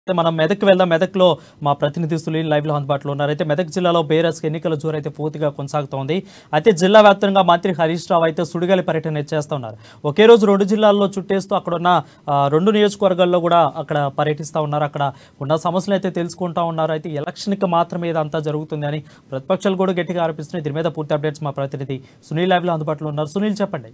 అయితే మనం మెదక్ వెళ్దాం మెదక్లో మా ప్రతినిధి సునీల్ లైవ్ లో అందుబాటులో ఉన్నారు అయితే మెదక్ జిల్లాలో బేరస్ ఎన్నికల జోరు అయితే పూర్తిగా కొనసాగుతోంది అయితే జిల్లా వ్యాప్తంగా మంత్రి హరీష్ రావు అయితే సుడిగాలి పర్యటన చేస్తూ ఉన్నారు ఒకే రోజు రెండు జిల్లాల్లో చుట్టేస్తూ అక్కడ ఉన్న ఆ, రెండు నియోజకవర్గాల్లో కూడా అక్కడ పర్యటిస్తూ ఉన్నారు అక్కడ ఉన్న సమస్యలు అయితే తెలుసుకుంటా ఉన్నారు అయితే ఎలక్షన్కి మాత్రమే ఇదంతా జరుగుతుంది అని ప్రతిపక్షాలు కూడా గట్టిగా ఆరోపిస్తున్నాయి దీని మీద పూర్తి అప్డేట్స్ మా ప్రతినిధి సునీల్ లైవ్ లో అందుబాటులో ఉన్నారు సునీల్ చెప్పండి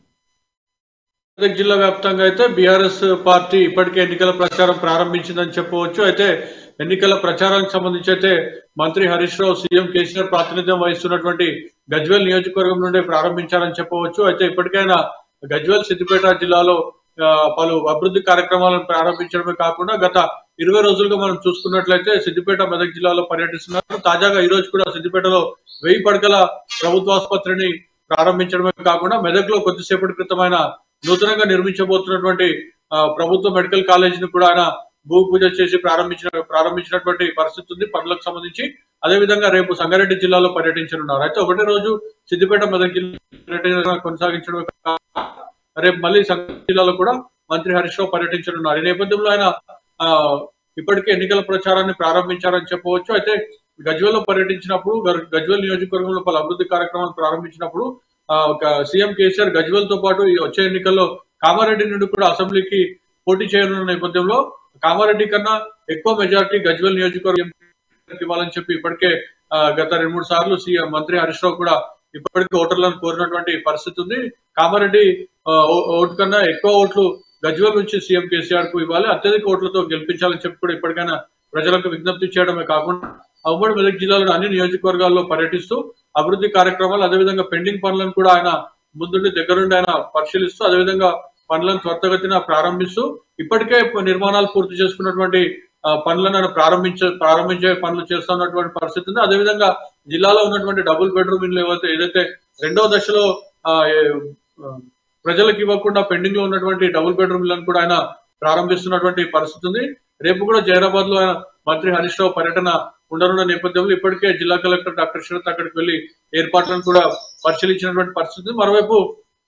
మెదక్ జిల్లా వ్యాప్తంగా అయితే బీఆర్ఎస్ పార్టీ ఇప్పటికే ఎన్నికల ప్రచారం ప్రారంభించిందని చెప్పవచ్చు అయితే ఎన్నికల ప్రచారానికి సంబంధించి అయితే మంత్రి హరీష్ రావు సీఎం కేసీఆర్ ప్రాతినిధ్యం వహిస్తున్నటువంటి గజ్వేల్ నియోజకవర్గం నుండి ప్రారంభించారని చెప్పవచ్చు అయితే ఇప్పటికైనా గజ్వేల్ సిద్దిపేట జిల్లాలో ఆ, పలు అభివృద్ధి కార్యక్రమాలను ప్రారంభించడమే కాకుండా గత ఇరవై రోజులుగా మనం చూసుకున్నట్లయితే సిద్దిపేట మెదక్ జిల్లాలో పర్యటిస్తున్నారు తాజాగా ఈ రోజు కూడా సిద్దిపేటలో వెయ్యి పడకల ప్రభుత్వ ఆసుపత్రిని ప్రారంభించడమే కాకుండా మెదక్ లో కొద్దిసేపటి క్రితమైన నూతనంగా నిర్మించబోతున్నటువంటి ఆ, ప్రభుత్వ మెడికల్ కాలేజ్ ని కూడా ఆయన భూమి పూజ చేసి ప్రారంభించిన ప్రారంభించినటువంటి పరిస్థితి ఉంది పనులకు సంబంధించి అదే విధంగా రేపు సంగారెడ్డి జిల్లాలో పర్యటించనున్నారు అయితే ఒకటే రోజు సిద్దిపేట మెదక్ జిల్లా పర్యటన కొనసాగించడమే కాకుండా రేపు మళ్ళీ సంగారెడ్డి జిల్లాలో కూడా మంత్రి హరీష్ రావు పర్యటించనున్నారు ఈ నేపథ్యంలో ఆయన ఆ, ఇప్పటికే ఎన్నికల ప్రచారాన్ని ప్రారంభించారని చెప్పవచ్చు అయితే గజ్వేల్ లో పర్యటించినప్పుడు గర్- గజ్వేల్ నియోజకవర్గంలో పలు అభివృద్ధి కార్యక్రమాలు ప్రారంభించినప్పుడు ఆ, ఒక సీఎం కేసీఆర్ గజ్వేల్ తో పాటు ఈ వచ్చే ఎన్నికల్లో కామారెడ్డి నుండి కూడా అసెంబ్లీకి పోటీ చేయనున్న నేపథ్యంలో కామారెడ్డి కన్నా ఎక్కువ మెజార్టీ గజ్వేల్ నియోజకవర్గం ఇవ్వాలని చెప్పి ఇప్పటికే ఆ, గత రెండు మూడు సార్లు సీఎం మంత్రి హరీష్ రావు కూడా ఇప్పటికే ఓటర్లను కోరినటువంటి పరిస్థితి ఉంది కామారెడ్డి ఆ, ఓ- ఓటు కన్నా ఎక్కువ ఓట్లు గజ్వేల్ నుంచి సీఎం కేసీఆర్ కు ఇవ్వాలి అత్యధిక ఓట్లతో గెలిపించాలని చెప్పి కూడా ఇప్పటికైనా ప్రజలకు విజ్ఞప్తి చేయడమే కాకుండా ఆ ఉమ్మడి మెదక్ జిల్లాలోని అన్ని నియోజకవర్గాల్లో పర్యటిస్తూ అభివృద్ధి కార్యక్రమాలు అదేవిధంగా పెండింగ్ పనులను కూడా ఆయన ముందుండి దగ్గరుండి ఆయన పరిశీలిస్తూ అదేవిధంగా పనులను త్వరితగతిన ప్రారంభిస్తూ ఇప్పటికే నిర్మాణాలు పూర్తి చేసుకున్నటువంటి ఆ, పనులను ఆయన ప్రారంభించ ప్రారంభించే పనులు చేస్తున్నటువంటి పరిస్థితి ఉంది అదేవిధంగా జిల్లాలో ఉన్నటువంటి డబుల్ బెడ్రూమ్ ఇల్లు ఏవైతే ఏదైతే రెండవ దశలో ఆ, ఏ- ఆ, ప్రజలకు ఇవ్వకుండా పెండింగ్ లో ఉన్నటువంటి డబుల్ బెడ్రూమ్ ఇళ్లను కూడా ఆయన ప్రారంభిస్తున్నటువంటి పరిస్థితి ఉంది రేపు కూడా జైరాబాద్ లో ఆయన మంత్రి హరీష్ రావు పర్యటన ఉండనున్న నేపథ్యంలో ఇప్పటికే జిల్లా కలెక్టర్ డాక్టర్ శరత్ అక్కడికి వెళ్లి ఏర్పాట్లను కూడా పరిశీలించినటువంటి పరిస్థితి ఉంది. మరోవైపు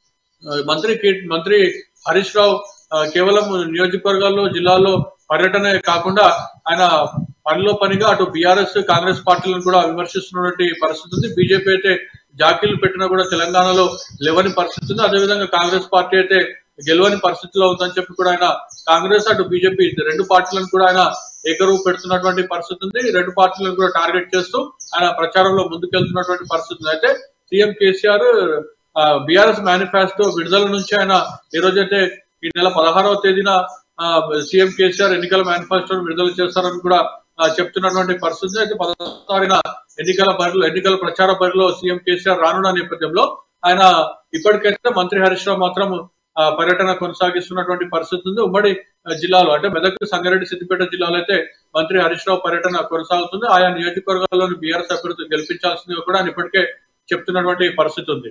ఆ, మంత్రి కే- మంత్రి హరీష్ రావు ఆ, కేవలం నియోజకవర్గాల్లో జిల్లాల్లో పర్యటనే కాకుండా ఆయన పనిలో పనిగా అటు బీఆర్ఎస్ కాంగ్రెస్ పార్టీలను కూడా విమర్శిస్తున్నటువంటి పరిస్థితి ఉంది బీజేపీ అయితే జాకీలు పెట్టినా కూడా తెలంగాణలో లేవని పరిస్థితి ఉంది అదేవిధంగా కాంగ్రెస్ పార్టీ అయితే గెలవని పరిస్థితిలో ఉందని చెప్పి కూడా ఆయన కాంగ్రెస్ అటు బీజేపీ రెండు పార్టీలను కూడా ఆయన ఏకరువు పెడుతున్నటువంటి పరిస్థితి ఉంది ఈ రెండు పార్టీలను కూడా టార్గెట్ చేస్తూ ఆయన ప్రచారంలో ముందుకెళ్తున్నటువంటి పరిస్థితి ఉంది అయితే సీఎం కేసీఆర్ బీఆర్ఎస్ మేనిఫెస్టో విడుదల నుంచి ఆయన ఈ రోజైతే ఈ నెల పదహారవ తేదీన సీఎం కేసీఆర్ ఎన్నికల మేనిఫెస్టోను విడుదల చేస్తారని కూడా ఆ, చెప్తున్నటువంటి పరిస్థితి అయితే పదహారు తారీఖున ఎన్నికల బరిలో ఎన్నికల ప్రచార బరిలో సీఎం కేసీఆర్ రానున్న నేపథ్యంలో ఆయన ఇప్పటికైతే మంత్రి హరీష్ రావు మాత్రం ఆ, పర్యటన కొనసాగిస్తున్నటువంటి పరిస్థితి ఉంది ఉమ్మడి ఆ, జిల్లాలో అంటే మెదక్ సంగారెడ్డి సిద్దిపేట జిల్లాలో అయితే మంత్రి హరీష్ రావు పర్యటన కొనసాగుతుంది ఆయా నియోజకవర్గాల్లోని బీఆర్ఎస్ అభ్యర్థి గెలిపించాల్సింది కూడా ఆయన ఇప్పటికే చెప్తున్నటువంటి పరిస్థితి ఉంది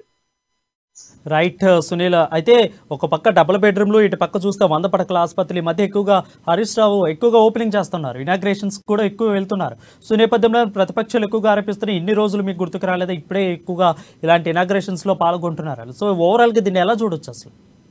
రైట్ సునీల్ అయితే ఒక పక్క డబుల్ బెడ్రూమ్లు ఇటు పక్క చూస్తే వంద పడకల ఆసుపత్రి ఈ మధ్య ఎక్కువగా హరీష్ రావు ఎక్కువగా ఓపెనింగ్ చేస్తున్నారు ఇనాగ్రేషన్స్ కూడా ఎక్కువ వెళ్తున్నారు సో ఈ నేపథ్యంలో ప్రతిపక్షాలు ఎక్కువగా ఆరోపిస్తున్నాయి ఇన్ని రోజులు మీకు గుర్తుకు రాలేదా ఇప్పుడే ఎక్కువగా ఇలాంటి ఇనాగ్రేషన్స్ లో పాల్గొంటున్నారు సో ఓవరాల్ గా దీన్ని ఎలా చూడొచ్చు అసలు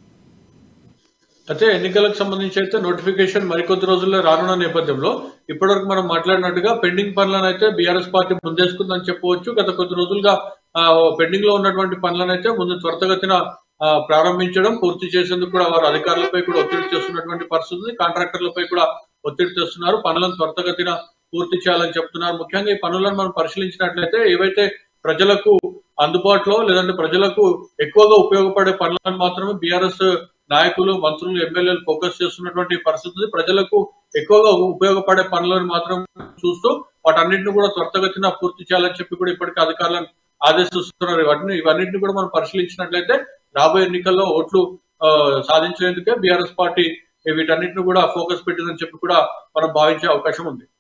అయితే ఎన్నికలకు సంబంధించి అయితే నోటిఫికేషన్ మరికొద్ది రోజుల్లో రానున్న నేపథ్యంలో ఇప్పటివరకు మనం మాట్లాడినట్టుగా పెండింగ్ పనులను అయితే బీఆర్ఎస్ పార్టీ ముందేసుకుందని చెప్పవచ్చు గత కొద్ది రోజులుగా పెండింగ్ లో ఉన్నటువంటి పనులను అయితే ముందు త్వరితగతిన ఆ, ప్రారంభించడం పూర్తి చేసేందుకు కూడా వారు అధికారులపై కూడా ఒత్తిడి చేస్తున్నటువంటి పరిస్థితి ఉంది. కాంట్రాక్టర్లపై కూడా ఒత్తిడి తెస్తున్నారు పనులను త్వరితగతిన పూర్తి చేయాలని చెప్తున్నారు ముఖ్యంగా ఈ పనులను మనం పరిశీలించినట్లయితే ఏవైతే ప్రజలకు అందుబాటులో లేదంటే ప్రజలకు ఎక్కువగా ఉపయోగపడే పనులను మాత్రమే బీఆర్ఎస్ నాయకులు మంత్రులు ఎమ్మెల్యేలు ఫోకస్ చేస్తున్నటువంటి పరిస్థితి ఉంది. ప్రజలకు ఎక్కువగా ఉపయోగపడే పనులను మాత్రం చూస్తూ వాటన్నిటిని కూడా త్వరితగతిన పూర్తి చేయాలని చెప్పి కూడా ఇప్పటికే అధికారులను ఆదేశిస్తున్నారు వాటిని ఇవన్నింటిని కూడా మనం పరిశీలించినట్లయితే రాబోయే ఎన్నికల్లో ఓట్లు ఆ, సాధించేందుకే బీఆర్ఎస్ పార్టీ వీటన్నిటిని కూడా ఫోకస్ పెట్టిందని చెప్పి కూడా మనం భావించే అవకాశం ఉంది